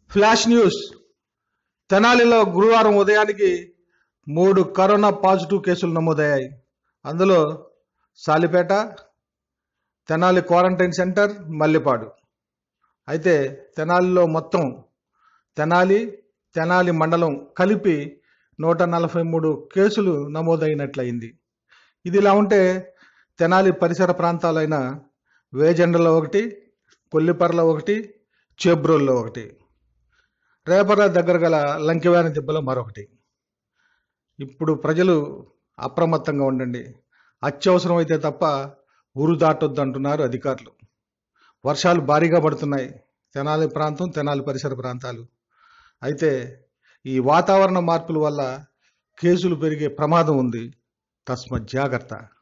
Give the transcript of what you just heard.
flash news తెనాలిలో గురువారం ఉదయానికి మూడు కరోనా పాజిటివ్ కేసులు నమోదయ్యాయి అందులో సాలిపేట తెనాలి క్వారంటైన్ సెంటర్ మల్లిపాడు అయితే తెనాలిలో మొత్తం తెనాలి తెనాలి మండలం కలిపి నూట నలభై మూడు కేసులు నమోదైనట్లయింది ఇది ఇలా ఉంటే తెనాలి పరిసర ప్రాంతాలైన వేజెండలో ఒకటి కొల్లిపర్ల ఒకటి చేబ్రోల్లో ఒకటి రేపర్ల దగ్గర గల లంకివేన దిబ్బలో మరొకటి ఇప్పుడు ప్రజలు అప్రమత్తంగా ఉండండి అత్యవసరం అయితే తప్ప ఊరు దాటొద్దు అంటున్నారు అధికారులు వర్షాలు భారీగా పడుతున్నాయి తెనాలి ప్రాంతం తెనాలి పరిసర ప్రాంతాలు అయితే ఈ వాతావరణ మార్పుల వల్ల కేసులు పెరిగే ప్రమాదం ఉంది తస్మత్ జాగ్రత్త